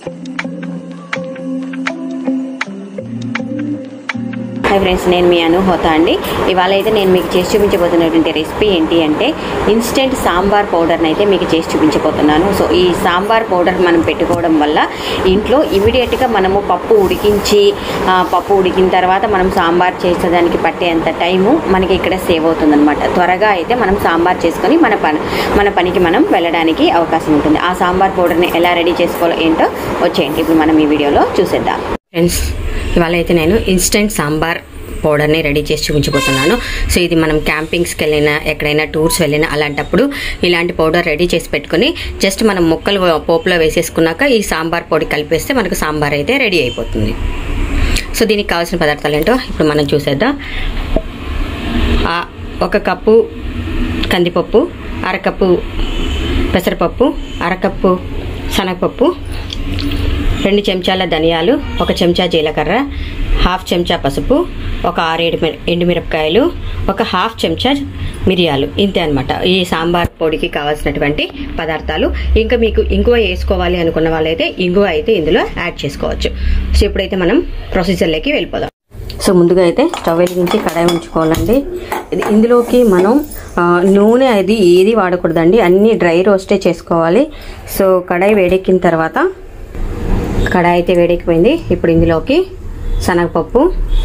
hi friends నేను మీ అనుహోత అండి ఇవాళ అయితే నేను మీకు చేసి చూపించబోతున్నటువంటి రెసిపీ ఏంటి అంటే ఇన్స్టెంట్ సాంబార్ పౌడర్ని అయితే మీకు చేసి చూపించబోతున్నాను సో ఈ సాంబార్ పౌడర్ మనం పెట్టుకోవడం వల్ల ఇంట్లో ఇమీడియట్గా మనము పప్పు ఉడికించి ఆ, పప్పు ఉడికిన తర్వాత మనం సాంబార్ చేసేదానికి పట్టేంత టైము మనకి ఇక్కడ సేవ్ అవుతుందన్నమాట త్వరగా అయితే మనం సాంబార్ చేసుకొని మన పని మన పనికి మనం వెళ్ళడానికి అవకాశం ఉంటుంది ఆ సాంబార్ పౌడర్ని ఎలా రెడీ చేసుకోవాలో ఏంటో వచ్చేయండి ఇప్పుడు మనం ఈ వీడియోలో చూసేద్దాం ఫ్రెండ్స్ ఇవాళ అయితే నేను ఇన్స్టెంట్ సాంబార్ పౌడర్ని రెడీ చేసి చూపించబోతున్నాను సో ఇది మనం క్యాంపింగ్స్కి వెళ్ళినా ఎక్కడైనా టూర్స్ వెళ్ళినా అలాంటప్పుడు ఇలాంటి పౌడర్ రెడీ చేసి పెట్టుకొని జస్ట్ మనం ముక్కలు పోపులో వేసేసుకున్నాక ఈ సాంబార్ పొడి కలిపేస్తే మనకు సాంబార్ అయితే రెడీ అయిపోతుంది సో దీనికి కావాల్సిన పదార్థాలు ఏంటో ఇప్పుడు మనం చూసేద్దాం ఆ, ఒక కప్పు కందిపప్పు అరకప్పు పెసరపప్పు అరకప్పు శనగపప్పు రెండు చెంచాల ధనియాలు ఒక చెంచా జీలకర్ర హాఫ్ చెంచా పసుపు ఒక ఆరేడు మిర- ఎండుమిరపకాయలు ఒక హాఫ్ చెంచా మిరియాలు ఇంతే అనమాట ఈ సాంబార్ పొడికి కావాల్సినటువంటి పదార్థాలు ఇంకా మీకు ఇంగువ వేసుకోవాలి అనుకున్న వాళ్ళైతే ఇంగువ అయితే ఇందులో యాడ్ చేసుకోవచ్చు సో ఇప్పుడైతే మనం ప్రొసీజర్లోకి వెళ్ళిపోదాం సో ముందుగా అయితే స్టవ్ వెలిగించి కడాయి ఉంచుకోవాలండి ఇది ఇందులోకి మనం ఆ, నూనె అది ఏది వాడకూడదండి అన్నీ డ్రై రోస్టే చేసుకోవాలి సో కడాయి వేడెక్కిన తర్వాత కడాయి అయితే వేడెక్కిపోయింది ఇప్పుడు ఇందులోకి శనగపప్పు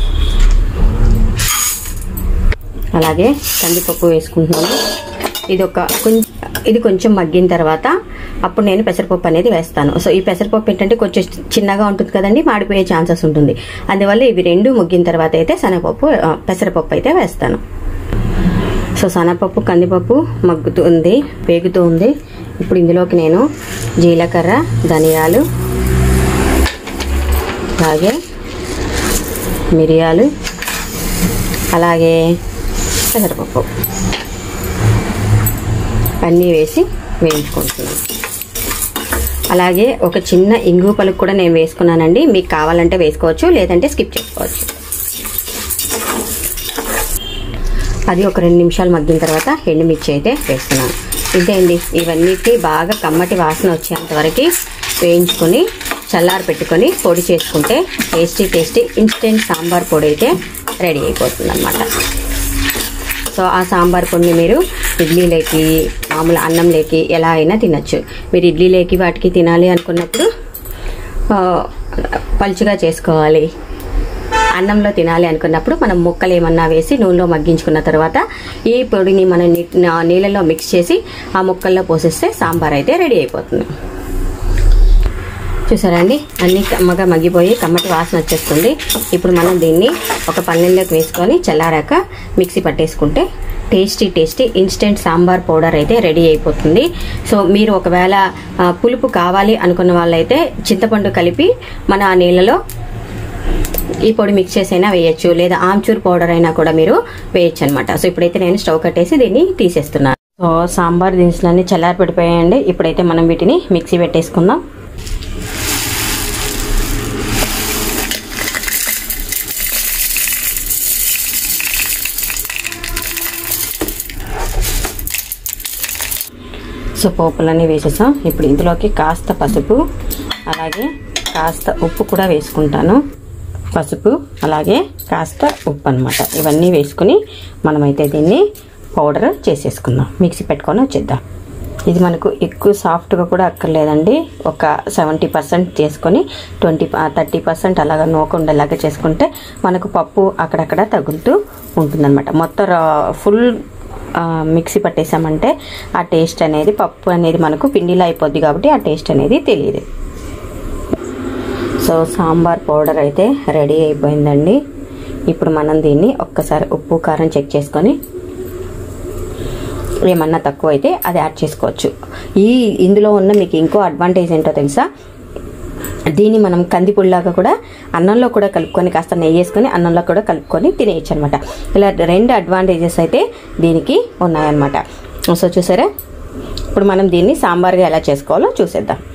అలాగే కందిపప్పు వేసుకుంటున్నాను ఇది ఒక కొంచెం ఇది కొంచెం మగ్గిన తర్వాత అప్పుడు నేను పెసరపప్పు అనేది వేస్తాను సో ఈ పెసరపప్పు ఏంటంటే కొంచెం చిన్నగా ఉంటుంది కదండి మాడిపోయే ఛాన్సెస్ ఉంటుంది అందువల్ల ఇవి రెండు మగ్గిన తర్వాత అయితే శనగపప్పు ఆ, పెసరపప్పు అయితే వేస్తాను సో శనగపప్పు కందిపప్పు మగ్గుతూ ఉంది వేగుతూ ఉంది ఇప్పుడు ఇందులోకి నేను జీలకర్ర ధనియాలు అలాగే మిరియాలు అలాగే పెసరపప్పు అన్నీ వేసి వేయించుకుంటున్నాను అలాగే ఒక చిన్న ఇంగు పలుకు కూడా నేను వేసుకున్నానండి మీకు కావాలంటే వేసుకోవచ్చు లేదంటే స్కిప్ చేసుకోవచ్చు అది ఒక రెండు నిమిషాలు మగ్గిన తర్వాత ఎండుమిర్చి అయితే వేస్తున్నాను ఇదే అండి ఇవన్నిటిని బాగా కమ్మటి వాసన వచ్చేంత వరకు వేయించుకొని చల్లారి పెట్టుకొని పొడి చేసుకుంటే టేస్టీ టేస్టీ ఇన్స్టెంట్ సాంబార్ పొడి అయితే రెడీ అయిపోతుంది అనమాట సో ఆ సాంబార్ పొడిని మీరు ఇడ్లీలోకి మామూలు అన్నంలోకి ఎలా అయినా తినచ్చు మీరు ఇడ్లీలోకి వాటికి తినాలి అనుకున్నప్పుడు ఆ, పలుచగా చేసుకోవాలి అన్నంలో తినాలి అనుకున్నప్పుడు మనం ముక్కలు ఏమన్నా వేసి నూనెలో మగ్గించుకున్న తర్వాత ఈ పొడిని మనం నీ- నా- నీళ్ళలో మిక్స్ చేసి ఆ ముక్కల్లో పోసేస్తే సాంబార్ అయితే రెడీ అయిపోతుంది చూసారా అండి అన్నీ కమ్మగా మగ్గిపోయి కమ్మటి వాసన వచ్చేస్తుంది ఇప్పుడు మనం దీన్ని ఒక పల్లెల్లోకి వేసుకొని చల్లారాక మిక్సీ పట్టేసుకుంటే tasty tasty instant sambar powder అయితే రెడీ అయిపోతుంది సో మీరు ఒకవేళ ఆ, పులుపు కావాలి అనుకున్న వాళ్ళైతే చింతపండు కలిపి మన ఆ నీళ్ళలో ఈ పొడి మిక్స్ చేసైనా వేయచ్చు లేదా ఆమ్చూర్ పౌడర్ అయినా కూడా మీరు వేయచ్చు అనమాట సో ఇప్పుడైతే నేను స్టవ్ కట్టేసి దీన్ని తీసేస్తున్నాను సో సాంబార్ దినుసులన్నీ చల్లారి పడిపోయాయండి ఇప్పుడైతే మనం వీటిని మిక్సీ పెట్టేసుకుందాం సో పోపులన్నీ వేసేసాం ఇప్పుడు ఇందులోకి కాస్త పసుపు అలాగే కాస్త ఉప్పు కూడా వేసుకుంటాను పసుపు అలాగే కాస్త ఉప్పు అనమాట ఇవన్నీ వేసుకుని మనమైతే దీన్ని పౌడర్ చేసేసుకుందాం మిక్సీ పెట్టుకొని వచ్చేద్దాం ఇది మనకు ఎక్కువ సాఫ్ట్గా కూడా అక్కర్లేదండి ఒక సెవెంటీ పర్సెంట్ చేసుకొని ట్వంటీ థర్టీ పర్సెంట్ అలాగా నూక ఉండేలాగా చేసుకుంటే మనకు పప్పు అక్కడక్కడ తగులుతూ ఉంటుందన్నమాట మొత్తం ఫుల్ మిక్సీ పట్టేసామంటే ఆ టేస్ట్ అనేది పప్పు అనేది మనకు పిండిలో అయిపోద్ది కాబట్టి ఆ టేస్ట్ అనేది తెలియదు సో సాంబార్ పౌడర్ అయితే రెడీ అయిపోయిందండి ఇప్పుడు మనం దీన్ని ఒక్కసారి ఉప్పు కారం చెక్ చేసుకొని ఏమన్నా తక్కువ అయితే అది యాడ్ చేసుకోవచ్చు ఈ ఇందులో ఉన్న మీకు ఇంకో అడ్వాంటేజ్ ఏంటో తెలుసా దీన్ని మనం కందిపుల్లాగా కూడా అన్నంలో కూడా కలుపుకొని కాస్త నెయ్యి వేసుకొని అన్నంలో కూడా కలుపుకొని తినేయచ్చు అనమాట ఇలా రెండు అడ్వాంటేజెస్ అయితే దీనికి ఉన్నాయన్నమాట సో చూసారా ఇప్పుడు మనం దీన్ని సాంబార్గా ఎలా చేసుకోవాలో చూసేద్దాం